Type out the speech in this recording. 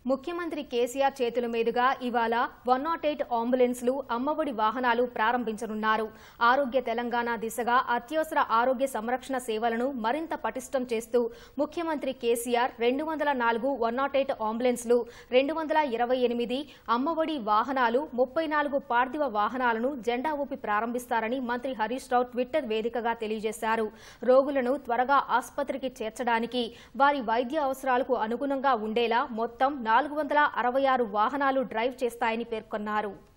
ముఖ్యమంత్రి కేసీఆర్ చేతుల మీదుగా ఇవాళ వన్ నాట్ ఎయిట్ అంబులెన్స్లు అమ్మఒడి వాహనాలు ప్రారంభించనున్నారు ఆరోగ్య తెలంగాణ దిశగా అత్యవసర ఆరోగ్య సంరక్షణ సేవలను మరింత పటిష్టం చేస్తూ ముఖ్యమంత్రి కేసీఆర్ రెండు వందల నాలుగు వన్ నాట్ ఎయిట్ అంబులెన్స్లు రెండు వందల ఇరవై ఎనిమిది అమ్మఒడి వాహనాలు ముప్పై నాలుగు పార్థివ వాహనాలను జెండా ఊపి ప్రారంభిస్తారని మంత్రి హరీష్ రావు ట్విట్టర్ వేదికగా తెలియజేశారు రోగులను త్వరగా ఆసుపత్రికి చేర్చడానికి వారి వైద్య అవసరాలకు అనుగుణంగా ఉండేలా మొత్తం నాలుగు వందల అరవై ఆరు వాహనాలు డ్రైవ్ చేస్తాయని పేర్కొన్నారు